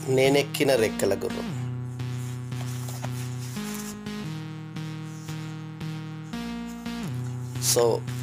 నేనెక్కిన రెక్కల గుర్రం సో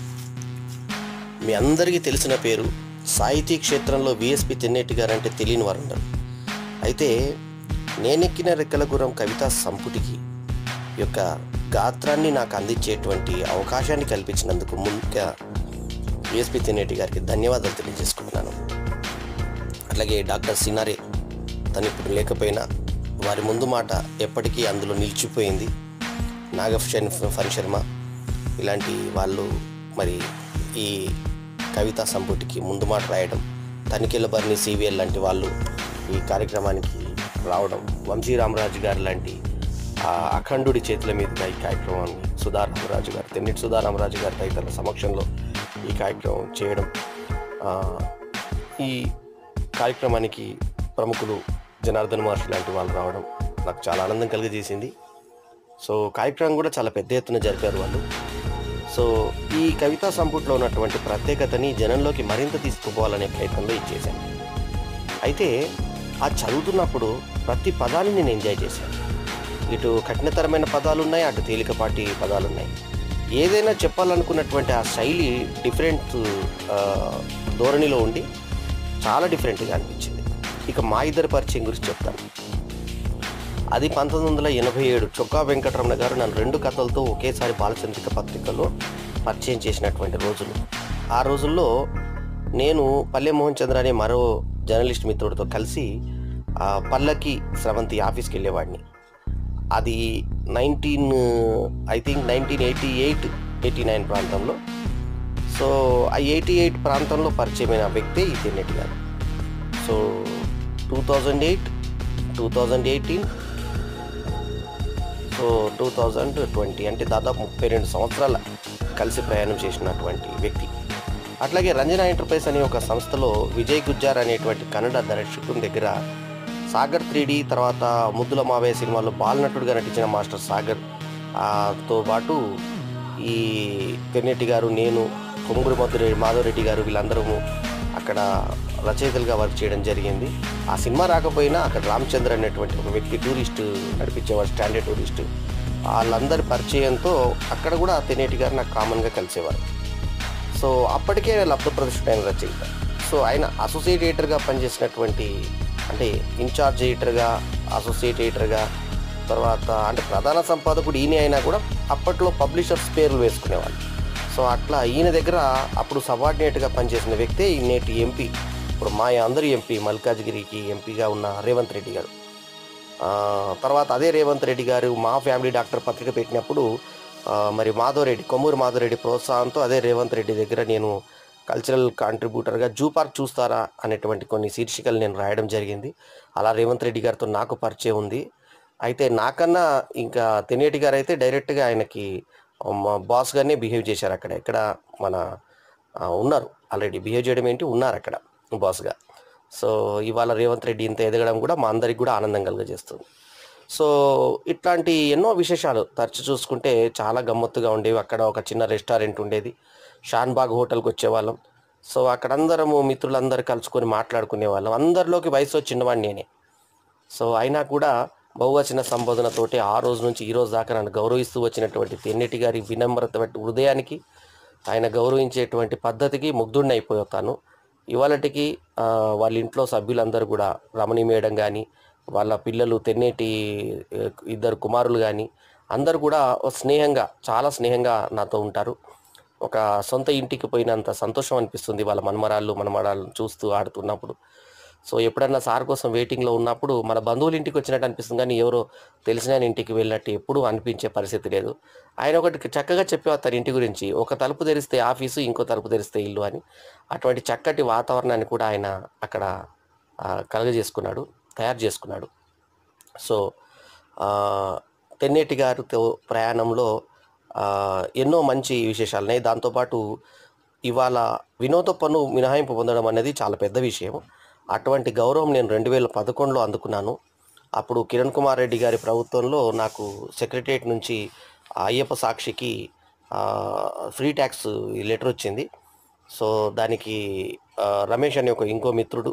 మీ అందరికీ తెలిసిన పేరు సాహితీ క్షేత్రంలో విఎస్పి తెన్నేటి గారు అంటే తెలియని వారు ఉండరు అయితే నేనెక్కిన రెక్కల గుర్రం కవితా సంపుటికి యొక్క గాత్రాన్ని నాకు అందించేటువంటి అవకాశాన్ని కల్పించినందుకు ముందుగా విఎస్పి తెన్నేటి గారికి ధన్యవాదాలు తెలియజేసుకుంటున్నాను అట్లాగే డాక్టర్ సినారే తను ఇప్పుడు లేకపోయినా వారి ముందు మాట ఎప్పటికీ అందులో నిలిచిపోయింది నాగఫ్ ఫన్ శర్మ ఇలాంటి వాళ్ళు మరి ఈ కవితా సంపుటికి ముందు మాట రాయడం తనిఖీల బర్ని సివిఎల్ లాంటి వాళ్ళు ఈ కార్యక్రమానికి రావడం వంశీ రామరాజు గారు లాంటి ఆ అఖండుడి చేతుల మీదుగా ఈ కార్యక్రమాన్ని సుధారామరాజు గారు తెన్నిటి సుధారామరాజు గారి తదితరుల సమక్షంలో ఈ కార్యక్రమం చేయడం ఆ, ఈ కార్యక్రమానికి ప్రముఖులు జనార్దన్ మహర్షి లాంటి వాళ్ళు రావడం నాకు చాలా ఆనందం కలిగజేసింది సో కార్యక్రమం కూడా చాలా పెద్ద ఎత్తున జరిపారు వాళ్ళు సో ఈ కవితా సంపుట్లో ఉన్నటువంటి ప్రత్యేకతని జనంలోకి మరింత తీసుకుపోవాలనే ప్రయత్నంలో ఇది చేశాను అయితే ఆ చదువుతున్నప్పుడు ప్రతి పదాన్ని నేను ఎంజాయ్ చేశాను ఇటు కఠినతరమైన పదాలు ఉన్నాయి అటు తేలికపాటి పదాలు ఉన్నాయి ఏదైనా చెప్పాలనుకున్నటువంటి ఆ శైలి డిఫరెంట్ ఆ, ధోరణిలో ఉండి చాలా డిఫరెంట్గా అనిపించింది ఇక మా ఇద్దరి పరిచయం గురించి చెప్తాను అది పంతొమ్మిది వందల ఎనభై ఏడు చొక్కా వెంకటరమణ గారు నన్ను రెండు కథలతో ఒకేసారి బాలచంద్రిక పత్రికలో పరిచయం చేసినటువంటి రోజులు ఆ రోజుల్లో నేను పల్లె మోహన్ చంద్ర అనే మరో జర్నలిస్ట్ మిత్రుడితో కలిసి ఆ, పల్లకి స్రవంతి ఆఫీస్కి వెళ్ళేవాడిని అది nineteen I think nineteen eighty eight eighty nine ప్రాంతంలో సో ఆ ఎయిటీ ఎయిట్ ప్రాంతంలో పరిచయమైన వ్యక్తే ఈ తెన్నెటి గారు so two thousand eight two thousand eighteen so two thousand twenty అంటే దాదాపు ముప్పై రెండు సంవత్సరాల కలిసి ప్రయాణం చేసినటువంటి వ్యక్తి అట్లాగే రంజన ఎంటర్ప్రైజ్ అనే ఒక సంస్థలో విజయ్ గుజ్జార్ అనేటువంటి కన్నడ దర్శకుని దగ్గర సాగర్ త్రీ తర్వాత ముద్దుల మావయ్య సినిమాలో బాలనటుడిగా నటించిన మాస్టర్ సాగర్ ఆ, తో పాటు ఈ తెన్నెట్టి గారు నేను కొమ్ముగుడి మధురెడ్డి మాధవరెడ్డి గారు వీళ్ళందరము అక్కడ రచయితలుగా వర్క్ చేయడం జరిగింది ఆ సినిమా రాకపోయినా అక్కడ రామచంద్ర అనేటువంటి ఒక వ్యక్తి టూరిస్ట్ నడిపించేవాడు స్టాండర్డ్ టూరిస్ట్ వాళ్ళందరి పరిచయంతో అక్కడ కూడా తెనేటి గారు నాకు కామన్గా కలిసేవారు సో అప్పటికే లబ్ధప్రదర్శన అయిన రచయిత సో ఆయన అసోసియేట్ ఎడిటర్గా పనిచేసినటువంటి అంటే ఇన్ఛార్జ్ ఎడిటర్గా అసోసియేట్ ఎడిటర్గా తర్వాత అంటే ప్రధాన సంపాదకుడు ఈయన అయినా కూడా అప్పట్లో పబ్లిషర్స్ పేర్లు వేసుకునేవాళ్ళు సో అట్లా ఈయన దగ్గర అప్పుడు సబార్డినేట్గా పనిచేసిన వ్యక్తే ఈ నేటి ఎంపీ ఇప్పుడు మా అందరి ఎంపీ మల్కాజ్గిరికి ఎంపీగా ఉన్న రేవంత్ రెడ్డి గారు ఆ, తర్వాత అదే రేవంత్ రెడ్డి గారు మా ఫ్యామిలీ డాక్టర్ పత్రిక పెట్టినప్పుడు ఆ, మరి మాధవరెడ్డి కొమ్మూరు మాధవరెడ్డి ప్రోత్సాహంతో అదే రేవంత్ రెడ్డి దగ్గర నేను కల్చరల్ కాంట్రిబ్యూటర్గా జూ పార్క్ చూస్తారా అనేటువంటి కొన్ని శీర్షికలు నేను రాయడం జరిగింది అలా రేవంత్ రెడ్డి గారితో నాకు పరిచయం ఉంది అయితే నాకన్నా ఇంకా తెనేటి గారు అయితే డైరెక్ట్గా ఆయనకి మా బాస్ గారినే బిహేవ్ చేశారు అక్కడ ఎక్కడ మన ఆ, ఉన్నారు ఆల్రెడీ బిహేవ్ చేయడం ఏంటి ఉన్నారు అక్కడ బాస్గా సో ఇవాళ రేవంత్ రెడ్డి ఇంత ఎదగడం కూడా మా అందరికి కూడా ఆనందం కలుగజేస్తుంది సో ఇట్లాంటి ఎన్నో విశేషాలు తరచు చూసుకుంటే చాలా గమ్మత్తుగా ఉండేవి అక్కడ ఒక చిన్న రెస్టారెంట్ ఉండేది షాన్బాగ్ హోటల్కి వచ్చేవాళ్ళం సో అక్కడ అందరము మిత్రులందరూ కలుసుకొని మాట్లాడుకునే వాళ్ళం అందరిలోకి వయసు చిన్నవాడిని నేనే సో అయినా కూడా బహువచన సంబోధనతోటి ఆ రోజు నుంచి ఈ రోజు దాకా నన్ను గౌరవిస్తూ వచ్చినటువంటి తెన్నెటి గారి వినమ్రత హృదయానికి ఆయన గౌరవించేటువంటి పద్ధతికి ముగ్ధుడిని అయిపోతాను ఇవాళటికి ఆ, వాళ్ళ ఇంట్లో సభ్యులందరూ కూడా రమణి మేడం కానీ వాళ్ళ పిల్లలు తెన్నేటి ఆ, ఇద్దరు కుమారులు కానీ అందరూ కూడా స్నేహంగా చాలా స్నేహంగా నాతో ఉంటారు ఒక సొంత ఇంటికి పోయినంత సంతోషం అనిపిస్తుంది వాళ్ళ మనమరాళ్ళు మనమరాళ్ళు చూస్తూ ఆడుతున్నప్పుడు సో ఎప్పుడన్నా సార్ కోసం వెయిటింగ్లో ఉన్నప్పుడు మన బంధువుల ఇంటికి వచ్చినట్టు అనిపిస్తుంది కానీ ఎవరో తెలిసిన ఆయన ఇంటికి వెళ్ళినట్టు ఎప్పుడూ అనిపించే పరిస్థితి లేదు ఆయన ఒకటి చక్కగా చెప్పేవారు తన ఇంటి గురించి ఒక తలుపు తెరిస్తే ఆఫీసు ఇంకో తలుపు తెరిస్తే ఇల్లు అని అటువంటి చక్కటి వాతావరణాన్ని కూడా ఆయన అక్కడ ఆ, కలుగజేసుకున్నాడు తయారు చేసుకున్నాడు సో ఆ, తెన్నేటి గారితో ప్రయాణంలో ఆ, ఎన్నో మంచి విశేషాలు ఉన్నాయి దాంతోపాటు ఇవాళ వినోద పన్ను మినహాయింపు పొందడం అనేది చాలా పెద్ద విషయం అటువంటి గౌరవం నేను రెండు వేల పదకొండులో అందుకున్నాను అప్పుడు కిరణ్ కుమార్ రెడ్డి గారి ప్రభుత్వంలో నాకు సెక్రటరియట్ నుంచి ఆ అయ్యప్ప సాక్షికి ఆ, ఫ్రీ ట్యాక్స్ లెటర్ వచ్చింది సో దానికి ఆ, రమేష్ అనే ఒక ఇంకో మిత్రుడు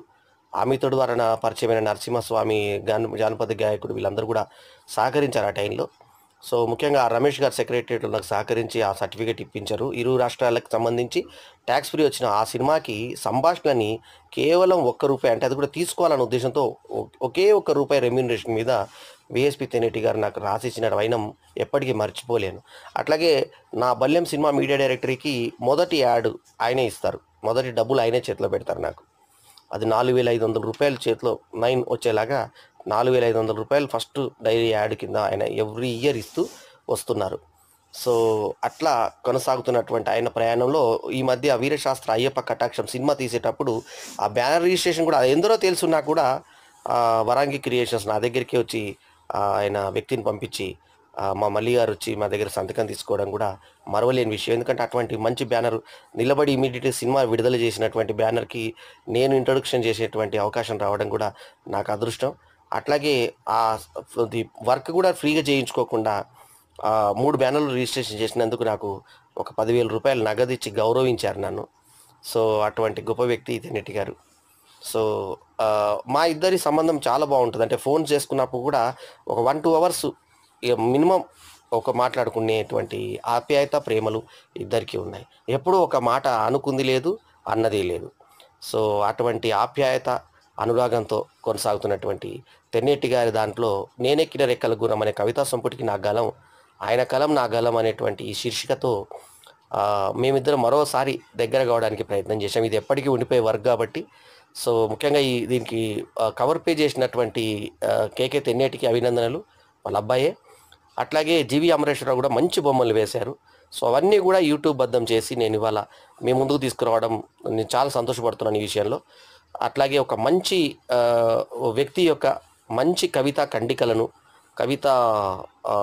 ఆమితుడు వలన పరిచయమైన నరసింహస్వామి గాన జానపద గాయకుడు వీళ్ళందరూ కూడా సహకరించారు ఆ టైంలో సో ముఖ్యంగా ఆ రమేష్ గారు సెక్రటరియట్లో నాకు సహకరించి ఆ సర్టిఫికేట్ ఇప్పించారు ఇరు రాష్ట్రాలకు సంబంధించి ట్యాక్స్ ఫ్రీ వచ్చిన ఆ సినిమాకి సంభాషణని కేవలం ఒక్క రూపాయి అంటే అది కూడా తీసుకోవాలనే ఉద్దేశంతో ఒ- ఒకే ఒక్క రూపాయి రెమ్యూనరేషన్ మీద విఎస్పి తెనేటి గారు నాకు రాసిచ్చిన వైనం ఎప్పటికీ మర్చిపోలేను అట్లాగే నా బల్యం సినిమా మీడియా డైరెక్టరీకి మొదటి యాడ్ ఆయనే ఇస్తారు మొదటి డబ్బులు ఆయనే చేతిలో పెడతారు నాకు అది నాలుగు వేల ఐదు వందల రూపాయల చేతిలో నైన్ వచ్చేలాగా నాలుగు వేల ఐదు వందల రూపాయలు ఫస్ట్ డైరీ యాడ్ కింద ఆయన ఎవ్రీ ఇయర్ ఇస్తూ వస్తున్నారు సో అట్లా కొనసాగుతున్నటువంటి ఆయన ప్రయాణంలో ఈ మధ్య వీరశాస్త్ర అయ్యప్ప కటాక్షం సినిమా తీసేటప్పుడు ఆ బ్యానర్ రిజిస్ట్రేషన్ కూడా ఎందరో తెలుసున్నా కూడా ఆ, వరాంగి క్రియేషన్స్ నా దగ్గరికి వచ్చి ఆ, ఆయన వ్యక్తిని పంపించి ఆ, మా మల్లి గారు వచ్చి మా దగ్గర సంతకం తీసుకోవడం కూడా మరవలేని విషయం ఎందుకంటే అటువంటి మంచి బ్యానర్ నిలబడి ఇమీడియట్ సినిమా విడుదల చేసినటువంటి బ్యానర్కి నేను ఇంట్రొడక్షన్ చేసేటువంటి అవకాశం రావడం కూడా నాకు అదృష్టం అట్లాగే ఆ ది వర్క్ కూడా ఫ్రీగా చేయించుకోకుండా ఆ, మూడు బ్యానర్లు రిజిస్ట్రేషన్ చేసినందుకు నాకు ఒక పదివేల రూపాయలు నగదు ఇచ్చి గౌరవించారు నన్ను సో అటువంటి గొప్ప వ్యక్తి తెన్నెట్టి గారు సో ఆ, మా ఇద్దరి సంబంధం చాలా బాగుంటుంది అంటే ఫోన్ చేసుకున్నప్పుడు కూడా ఒక వన్ టూ అవర్స్ ఇక మినిమం ఒక మాట్లాడుకునేటువంటి ఆప్యాయత ప్రేమలు ఇద్దరికీ ఉన్నాయి ఎప్పుడూ ఒక మాట అనుకుంది లేదు అన్నది లేదు సో అటువంటి ఆప్యాయత అనురాగంతో కొనసాగుతున్నటువంటి తెన్నేటి గారి దాంట్లో నేనెక్కిన రెక్కల గురం అనే కవితా సంపుటికి నా గలం ఆయన కలం నా గలం అనేటువంటి ఈ శీర్షికతో ఆ, మేమిద్దరం మరోసారి దగ్గర కావడానికి ప్రయత్నం చేశాం ఇది ఎప్పటికీ ఉండిపోయే వర్క్ కాబట్టి సో ముఖ్యంగా ఈ దీనికి ఆ, కవర్ పే చేసినటువంటి ఆ, కేకే తెన్నేటికి అభినందనలు వాళ్ళ అబ్బాయే అట్లాగే జీవి అమరేశ్వరరావు కూడా మంచి బొమ్మలు వేశారు సో అవన్నీ కూడా యూట్యూబ్ బద్దం చేసి నేను ఇవాళ మీ ముందుకు తీసుకురావడం నేను చాలా సంతోషపడుతున్నాను ఈ విషయంలో అట్లాగే ఒక మంచి ఆ, ఓ వ్యక్తి యొక్క మంచి కవితా ఖండికలను కవిత ఆ,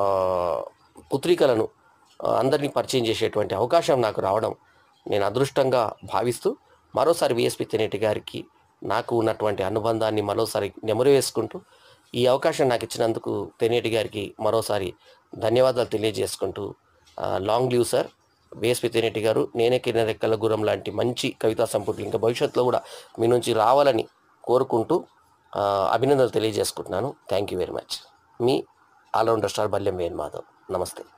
పుత్రికలను ఆ, అందరినీ పరిచయం చేసేటువంటి అవకాశం నాకు రావడం నేను అదృష్టంగా భావిస్తూ మరోసారి విఎస్పి తెనేటి గారికి నాకు ఉన్నటువంటి అనుబంధాన్ని మరోసారి నెమరు వేసుకుంటూ ఈ అవకాశం నాకు ఇచ్చినందుకు తెనేటి గారికి మరోసారి ధన్యవాదాలు తెలియజేసుకుంటూ long live sir VSP Teneti గారు నేనే కిరణ రెక్కల గురం లాంటి మంచి కవితా సంపుట్లు ఇంకా భవిష్యత్తులో కూడా మీ నుంచి రావాలని కోరుకుంటూ ఆ, అభినందనలు తెలియజేసుకుంటున్నాను థ్యాంక్ యూ వెరీ మచ్ మీ ఆల్రౌండర్ స్టార్ బల్యం వేణ్ మాధవ్ నమస్తే